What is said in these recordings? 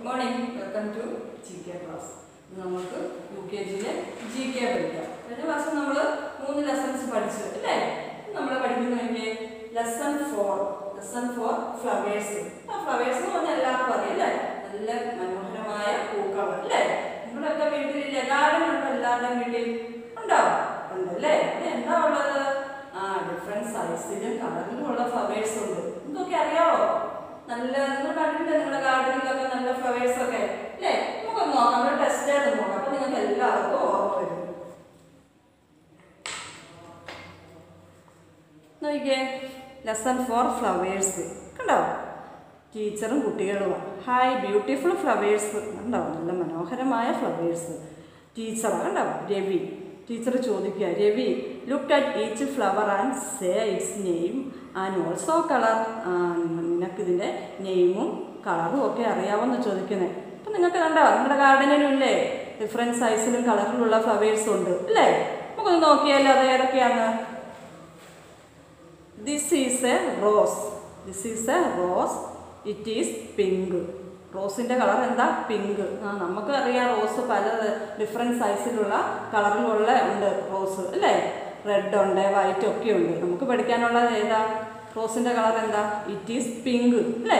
good morning welcome to G K class നമുക്ക് U K ജിയിലെ G K പഠിക്കാം കഴിഞ്ഞ ക്ലാസ്സിൽ നമ്മൾ മൂന്ന് ലെസൺസ് പഠിച്ചു അല്ലേ നമ്മൾ പഠിക്കുന്നതിൻ്റെ lesson four lesson four flowers ആ ഫ്ലവേഴ്സ് എന്ന് പറഞ്ഞാൽ എല്ലാവർക്കും അറിയാം അല്ലേ നല്ല മനോഹരമായ പൂക്കൾ അല്ലേ നിങ്ങളൊക്കെ വീട്ടിൽ എല്ലാവരും ഉണ്ടോ എല്ലാവരുടെയും വീട്ടിൽ ഉണ്ടോ ഉണ്ടല്ലേ ഇത് എന്താ ഉള്ളത് ആ ഡിഫറെൻറ്റ് സൈസിലും കളറിലും ഉള്ള ഫ്ലവേഴ്സ് ഉണ്ട് എന്തൊക്കെ അറിയാവോ നല്ല നിങ്ങൾ കണ്ടിട്ടില്ലേ നിങ്ങളുടെ ഗാർഡനിലൊക്കെ നല്ല ഫ്ലവേഴ്സ് ഒക്കെ അല്ലേ നമുക്കൊന്ന് നോക്കാം നമ്മൾ ടെസ്റ്റ് ചെയ്ത് നോക്കാം അപ്പൊ നിങ്ങൾക്ക് എല്ലാവർക്കും ഓർമ്മ വരും നോക്കിക്കേ ലെസൺ ഫോർ ഫ്ലവേഴ്സ് കണ്ടോ ടീച്ചറും കുട്ടികളുമാണ് ഹായ് ബ്യൂട്ടിഫുൾ ഫ്ലവേഴ്സ് കണ്ടോ നല്ല മനോഹരമായ ഫ്ലവേഴ്സ് ടീച്ചറാണ് കണ്ടോ രവി ടീച്ചർ ചോദിക്കുക Ravi look at each flower and say its name and also colour നിനക്കിതിൻ്റെ നെയിമും കളറും ഒക്കെ അറിയാമെന്ന് ചോദിക്കുന്നത് അപ്പം നിങ്ങൾക്ക് കണ്ടോ നിങ്ങളുടെ ഗാർഡനിലും ഇല്ലേ ഡിഫറെൻറ്റ് സൈസിലും കളറിലുള്ള ഫ്ലവേഴ്സ് ഉണ്ട് അല്ലേ നമുക്കൊന്ന് നോക്കിയാലോ അത് ഏതൊക്കെയാണ് this is a rose this is a rose it is pink റോസിൻ്റെ കളർ എന്താ പിങ്ക് ആ നമുക്ക് അറിയാം റോസ് പല ഡിഫറെൻറ്റ് സൈസിലുള്ള കളറിലുള്ള ഉണ്ട് റോസ് അല്ലേ റെഡ് ഉണ്ട് വൈറ്റ് ഒക്കെ ഉണ്ട് നമുക്ക് പഠിക്കാനുള്ളത് ഏതാ റോസിൻ്റെ കളർ എന്താ ഇറ്റ് ഈസ് പിങ്ക് അല്ലേ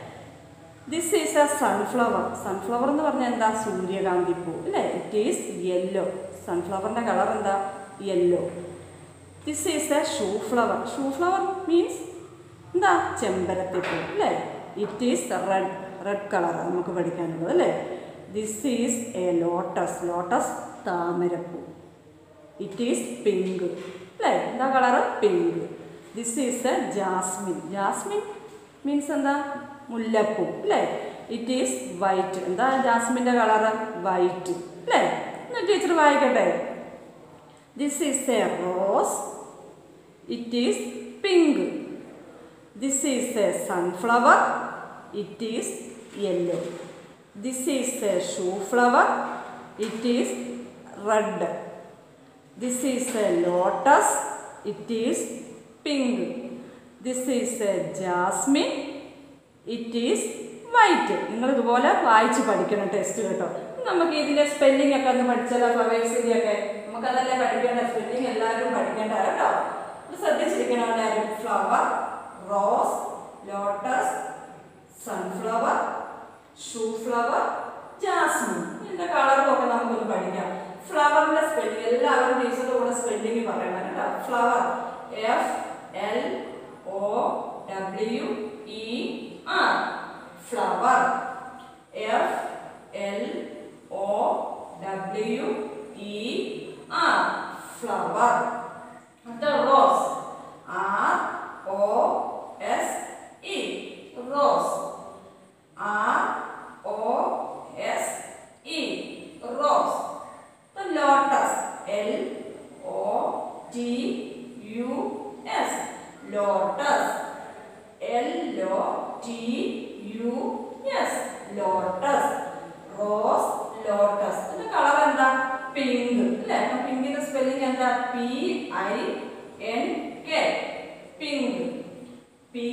this is a sunflower sunflower എന്ന് പറഞ്ഞാൽ എന്താ സൂര്യകാന്തി പൂ അല്ലേ ഇറ്റ് ഈസ് യെല്ലോ സൺഫ്ലവറിൻ്റെ കളർ എന്താ yellow this is a shoe flower shoe flower means എന്താ ചെമ്പരത്തിപ്പൂ അല്ലേ it is red red colour നമുക്ക് പഠിക്കാനുള്ളത് അല്ലേ this is a lotus lotus താമരപ്പൂ ഇറ്റ് ഈസ് പിങ്ക് അല്ലേ എന്താ colour pink this is a jasmine jasmine means എന്താ മുല്ലപ്പൂ അല്ലേ ഇറ്റ് ഈസ് വൈറ്റ് എന്താ ജാസ്മിൻ്റെ കളറ് വൈറ്റ് അല്ലേ ഒന്ന് ടീച്ചർ വായിക്കട്ടെ this is a rose it is pink this is a sunflower it is yellow this is a shoe flower it is red this is a lotus it is pink this is a jasmine it is white നിങ്ങൾ ഇതുപോലെ വായിച്ച് പഠിക്കണം test കേട്ടോ നമുക്ക് ഇതിന്റെ spelling ഒക്കെ ഒന്ന് പഠിച്ചാലോ ഫ്ലവേഴ്സിന്റെ ഒക്കെ നമുക്ക് അതല്ലേ പഠിക്കേണ്ട സ്പെല്ലിംഗ് എല്ലാവരും പഠിക്കേണ്ട കേട്ടോ ഇത് ശ്രദ്ധിച്ചിരിക്കണം എല്ലാവരും flower rose lotus sunflower shoe flower jasmine ഇതിന്റെ കളറും ഒക്കെ നമുക്കൊന്ന് പഠിക്കാം ഫ്ലവറിന്റെ സ്പെല്ലിംഗ് എല്ലാവരും ടീച്ചറുടെ കൂടെ സ്പെല്ലിംഗ് പറയണം കേട്ടോ flower F L O W E R flower F L O W E R flower അടുത്ത rose R O S E rose R O S E rose The lotus L O T U S lotus L O T U S lotus rose lotus ഇതിന്റെ colour എന്താ pink അല്ലേ അപ്പൊ പിങ്കിന്റെ spelling എന്താ P I N K pink P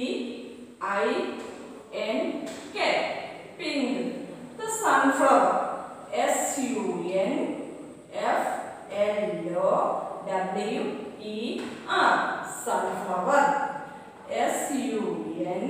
I N K pink ഇത് sunflower S U N F L O W E R sunflower S U N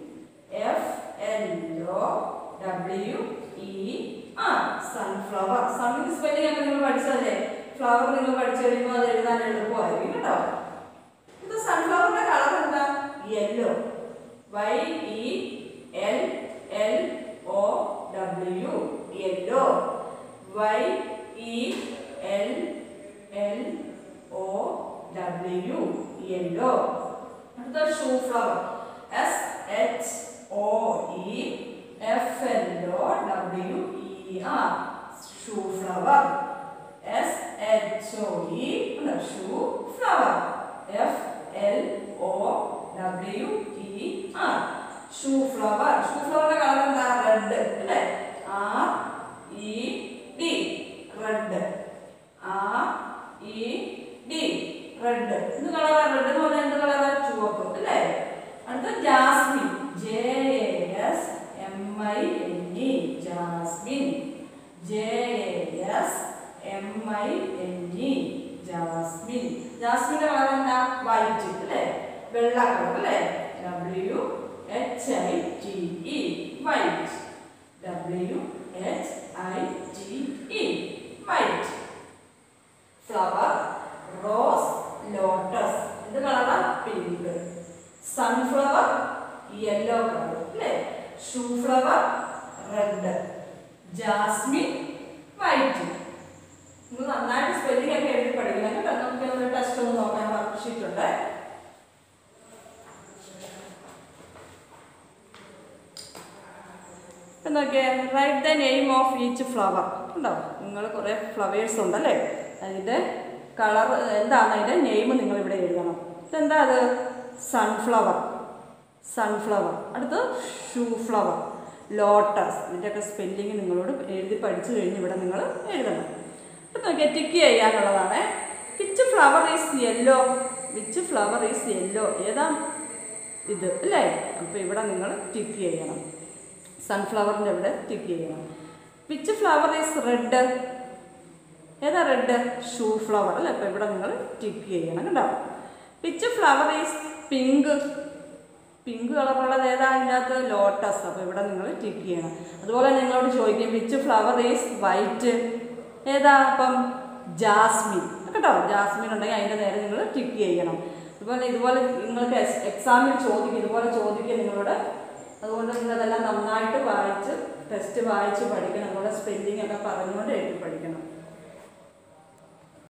F L O W E R sunflower സണ്ണിന്റെ spelling ഒക്കെ നിങ്ങൾ പഠിച്ചതല്ലേ flower നിങ്ങൾ പഠിച്ചു കഴിയുമ്പോൾ അത് എഴുതാൻ എളുപ്പമായിരിക്കും കേട്ടോ ഇത് സൺഫ്ലവറിന്റെ കളർ എന്താ yellow Y E L L O W yellow Y E L L O W yellow അടുത്ത shoe flower S H O E F L O W E R shoe flower S H O E shoe flower F L O W E R shoe flower shoe ഫ്ലവറിന്റെ colour എന്താ red അല്ലേ R E D red R E D red എന്ത് കളറാണ് red എന്ന് പറഞ്ഞാൽ എന്ത് കളറാണ് ചുവപ്പ് അല്ലേ അടുത്ത jasmine J S M I N E jasmine J S M I N E jasmine ജാസ്മിന്റെ കളർ എന്താ വൈറ്റ് അല്ലേ വെള്ള കളർ അല്ലേ W H I T E white W H I T E white flower rose lotus ഇത് കളറാ pink sunflower yellow colour അല്ലേ shoe flower red jasmine white നിങ്ങൾ നന്നായിട്ട് സ്പെല്ലിംഗ് ഒക്കെ എഴുതി പഠിക്കണം കേട്ടോ നമുക്ക് ഒരു ടെസ്റ്റ് ഒന്ന് നോക്കാൻ വർക്ക് ഷീറ്റ് ഉണ്ട് ഇപ്പം നോക്കിയേ write the name of each flower ഉണ്ടോ നിങ്ങൾ കുറേ ഫ്ലവേഴ്സ് ഉണ്ടല്ലേ അതിൻ്റെ കളർ എന്താണ് അതിൻ്റെ നെയിം നിങ്ങൾ ഇവിടെ എഴുതണം ഇതെന്താ അത് സൺഫ്ലവർ സൺഫ്ലവർ അടുത്ത് ഷൂ ഫ്ലവർ ലോട്ടസ് ഇതിൻ്റെയൊക്കെ സ്പെല്ലിങ് നിങ്ങളോട് എഴുതി പഠിച്ചു കഴിഞ്ഞ് ഇവിടെ നിങ്ങൾ എഴുതണം ഇപ്പം നോക്കിയാൽ ടിക്ക് ചെയ്യാനുള്ളതാണ് which flower is yellow which flower is yellow ഏതാ ഇത് അല്ലേ അപ്പോൾ ഇവിടെ നിങ്ങൾ ടിക്ക് ചെയ്യണം സൺഫ്ലവറിൻ്റെ ഇവിടെ ടിക്ക് ചെയ്യണം വിച്ച് ഫ്ലവർ ഈസ് റെഡ് ഏതാ റെഡ് ഷൂ ഫ്ലവർ അല്ലേ അപ്പോൾ ഇവിടെ നിങ്ങൾ ടിക്ക് ചെയ്യണം കേട്ടോ which flower is pink pink കളറുള്ളത് ഏതാ അതിനകത്ത് ലോട്ടസ് അപ്പോൾ ഇവിടെ നിങ്ങൾ ടിക്ക് ചെയ്യണം അതുപോലെ നിങ്ങളോട് ചോദിക്കും വിച്ച് ഫ്ലവർ ഈസ് വൈറ്റ് ഏതാ അപ്പം ജാസ്മിൻ കേട്ടോ ജാസ്മിൻ ഉണ്ടെങ്കിൽ അതിൻ്റെ നേരെ നിങ്ങൾ ടിക്ക് ചെയ്യണം അതുപോലെ ഇതുപോലെ നിങ്ങൾക്ക് എക്സാമിൽ ചോദിക്കും ഇതുപോലെ ചോദിക്കും നിങ്ങളോട് അതുകൊണ്ട് നിങ്ങൾ അതെല്ലാം നന്നായിട്ട് വായിച്ച് ടെസ്റ്റ് വായിച്ച് പഠിക്കണം അതുപോലെ സ്പെല്ലിംഗ് ഒക്കെ പറഞ്ഞുകൊണ്ട് എഴുതി പഠിക്കണം